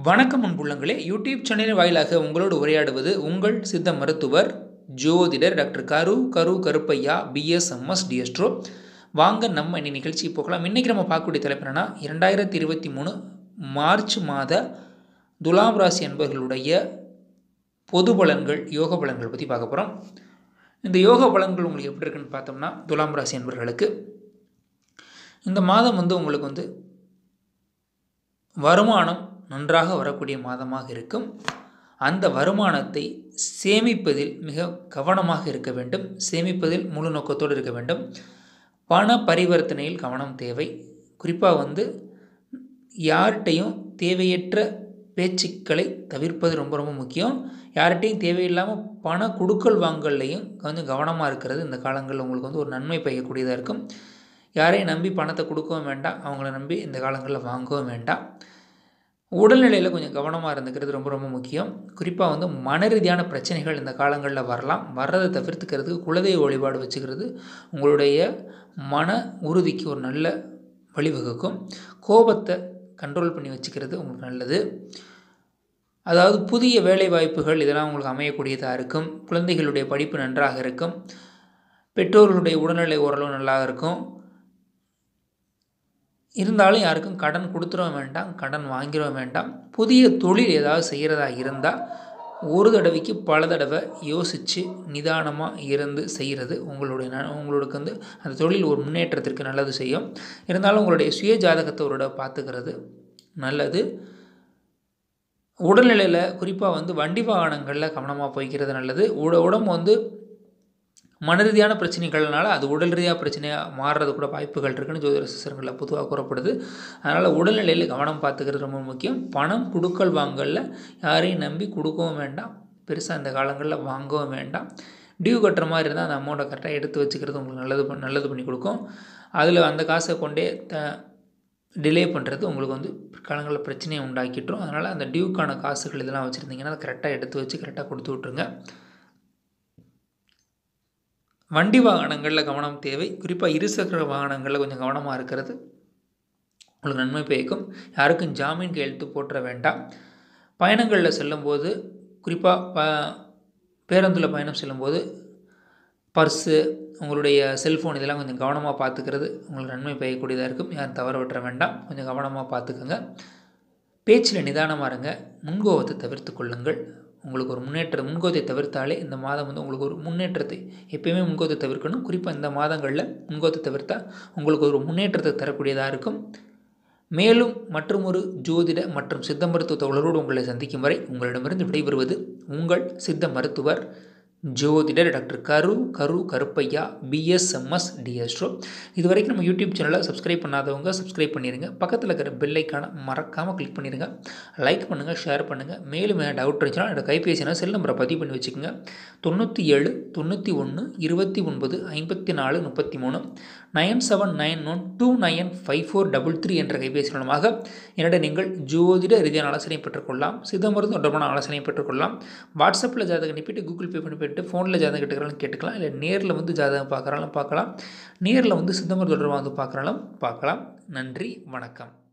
வணக்கம் அன்புள்ளங்களே யூடியூப் சேனலின் வாயிலாக உங்களோடு உரையாடுவது உங்கள் சித்த மருத்துவர் ஜோதிடர் டாக்டர் கரு கரு கருப்பையா பிஎஸ்எம்எஸ் டிஎஸ்ட்ரோ வாங்க நம்ம இன்னைக்கு நிகழ்ச்சி போகலாம் இன்றைக்கி நம்ம பார்க்கக்கூடிய தலைப்பு என்னென்னா இரண்டாயிரத்தி இருபத்தி மூணு மார்ச் மாத துலாம் ராசி அன்பர்களுடைய பொது பலன்கள் யோக பலன்கள் பற்றி பார்க்க போகிறோம் இந்த யோக பலன்கள் உங்களுக்கு எப்படி இருக்குன்னு பார்த்தோம்னா துலாம் ராசி அன்பர்களுக்கு இந்த மாதம் வந்து உங்களுக்கு வந்து வருமானம் நன்றாக வரக்கூடிய மாதமாக இருக்கும் அந்த வருமானத்தை சேமிப்பதில் மிக கவனமாக இருக்க வேண்டும் சேமிப்பதில் முழு நோக்கத்தோடு இருக்க வேண்டும் பண பரிவர்த்தனையில் கவனம் தேவை குறிப்பாக வந்து யார்கிட்டையும் தேவையற்ற பேச்சுக்களை தவிர்ப்பது ரொம்ப ரொம்ப முக்கியம் யார்கிட்டையும் தேவையில்லாமல் பண கொடுக்கல் வாங்கல்லையும் கொஞ்சம் கவனமாக இருக்கிறது இந்த காலங்களில் உங்களுக்கு வந்து ஒரு நன்மை பயக்கக்கூடியதாக இருக்கும் யாரையும் நம்பி பணத்தை கொடுக்கவும் வேண்டாம் அவங்கள நம்பி இந்த காலங்களில் வாங்கவும் வேண்டாம் உடல்நிலையில் கொஞ்சம் கவனமாக இருந்துக்கிறது ரொம்ப ரொம்ப முக்கியம் குறிப்பாக வந்து மன ரீதியான பிரச்சனைகள் இந்த காலங்களில் வரலாம் வர்றதை தவிர்த்துக்கிறதுக்கு குலதெய்வ வழிபாடு வச்சுக்கிறது உங்களுடைய மன உறுதிக்கு ஒரு நல்ல வழிவகுக்கும் கோபத்தை கண்ட்ரோல் பண்ணி வச்சுக்கிறது உங்களுக்கு நல்லது அதாவது புதிய வேலை வாய்ப்புகள் இதெல்லாம் உங்களுக்கு அமையக்கூடியதாக இருக்கும் குழந்தைகளுடைய படிப்பு நன்றாக இருக்கும் பெற்றோர்களுடைய உடல்நிலை ஓரளவு நல்லா இருக்கும் இருந்தாலும் யாருக்கும் கடன் கொடுத்துட வேண்டாம் கடன் வாங்கிட வேண்டாம் புதிய தொழில் ஏதாவது செய்கிறதா இருந்தால் ஒரு தடவைக்கு பல தடவை யோசித்து நிதானமாக இருந்து செய்கிறது உங்களுடைய ந உங்களுக்கு வந்து அந்த தொழில் ஒரு முன்னேற்றத்திற்கு நல்லது செய்யும் இருந்தாலும் உங்களுடைய சுய ஜாதகத்தை ஒரு தடவை பார்த்துக்கிறது நல்லது உடல்நிலையில் குறிப்பாக வந்து வண்டி வாகனங்களில் கவனமாக போய்க்கிறது நல்லது உட உடம்பு வந்து மன ரீதியான பிரச்சனைகள்னால அது உடல் ரீதியாக பிரச்சனையாக மாறுறது கூட வாய்ப்புகள் இருக்குன்னு ஜோதிட சிசரங்களில் பொதுவாக கூறப்படுது அதனால் உடல்நிலையில் கவனம் பார்த்துக்கிறது ரொம்ப முக்கியம் பணம் கொடுக்கல் வாங்கலில் யாரையும் நம்பி கொடுக்கவும் வேண்டாம் பெருசாக இந்த காலங்களில் வாங்கவும் வேண்டாம் டியூ கட்டுற மாதிரி இருந்தால் அந்த அமௌண்ட்டை கரெக்டாக எடுத்து வச்சுக்கிறது உங்களுக்கு நல்லது நல்லது பண்ணி கொடுக்கும் அதில் அந்த காசை கொண்டே த டிலே பண்ணுறது உங்களுக்கு வந்து காலங்களில் பிரச்சனையை உண்டாக்கிட்டுரும் அதனால் அந்த டியூக்கான காசுகள் இதெல்லாம் வச்சுருந்தீங்கன்னா அதை கரெக்டாக எடுத்து வச்சு கரெக்டாக கொடுத்து விட்ருங்க வண்டி வாகனங்களில் கவனம் தேவை குறிப்பாக இருசக்கர வாகனங்களில் கொஞ்சம் கவனமாக இருக்கிறது உங்களுக்கு நன்மை பயக்கும் யாருக்கும் ஜாமீன் கையெழுத்து போட்டுற வேண்டாம் பயணங்களில் செல்லும்போது குறிப்பாக ப பேருந்தில் பயணம் செல்லும்போது பர்ஸு உங்களுடைய செல்ஃபோன் இதெல்லாம் கொஞ்சம் கவனமாக பார்த்துக்கிறது உங்களுக்கு நன்மை பயக்கூடியதாக இருக்கும் யாரும் தவற விட்டுற வேண்டாம் கொஞ்சம் கவனமாக பார்த்துக்கோங்க பேச்சில் நிதானமாக இருங்க முன்கோபத்தை தவிர்த்து கொள்ளுங்கள் உங்களுக்கு ஒரு முன்னேற்றம் முன்கோதை தவிர்த்தாலே இந்த மாதம் வந்து உங்களுக்கு ஒரு முன்னேற்றத்தை எப்பயுமே முன்கோதை தவிர்க்கணும் குறிப்பாக இந்த மாதங்களில் முன்கோதை தவிர்த்தா உங்களுக்கு ஒரு முன்னேற்றத்தை தரக்கூடியதாக இருக்கும் மேலும் மற்றும் ஒரு ஜோதிட மற்றும் சித்த மருத்துவ தோழரோடு உங்களை சந்திக்கும் வரை உங்களிடமிருந்து விடைபெறுவது உங்கள் சித்த மருத்துவர் ஜோதிடர் டாக்டர் கரு கரு கருப்பையா பிஎஸ்எம்எஸ் டிஎஸ்ட்ரோ இது வரைக்கும் நம்ம யூடியூப் சேனலை சப்ஸ்கிரைப் பண்ணாதவங்க சப்ஸ்கிரைப் பண்ணிடுங்க பக்கத்தில் இருக்கிற பெல்லைக்கான மறக்காமல் கிளிக் பண்ணிடுங்க லைக் பண்ணுங்கள் ஷேர் பண்ணுங்கள் மேலும் டவுட் இருந்துச்சுன்னா என்னோடய கைபேசினா செல் நம்பரை பதிவு பண்ணி வச்சுக்கோங்க தொண்ணூற்றி ஏழு தொண்ணூற்றி ஒன்று இருபத்தி ஒன்பது ஐம்பத்தி நாலு முப்பத்தி மூணு nine seven nine one two nine five four double three என்ற கைபேசி மூலமாக என்னிடம் நீங்கள் ஜோதிட ரீதியான ஆலோசனை பெற்றுக்கொள்ளலாம் சிதம்பரம் தொடர்பான ஆலோசனை பெற்றுக்கொள்ளலாம் வாட்ஸ்அப்பில் ஜாதகம் அனுப்பிட்டு கூகுள் பே பண்ணி போய்ட்டு ஃபோனில் ஜாதகம் கேட்டுக்கிறாலும் கேட்டுக்கலாம் இல்லை நேரில் வந்து ஜாதகம் பார்க்குறாலும் பார்க்கலாம் நேரில் வந்து சித்தமர் தொடர்பாக வந்து பார்க்குறாலும் பார்க்கலாம் நன்றி வணக்கம்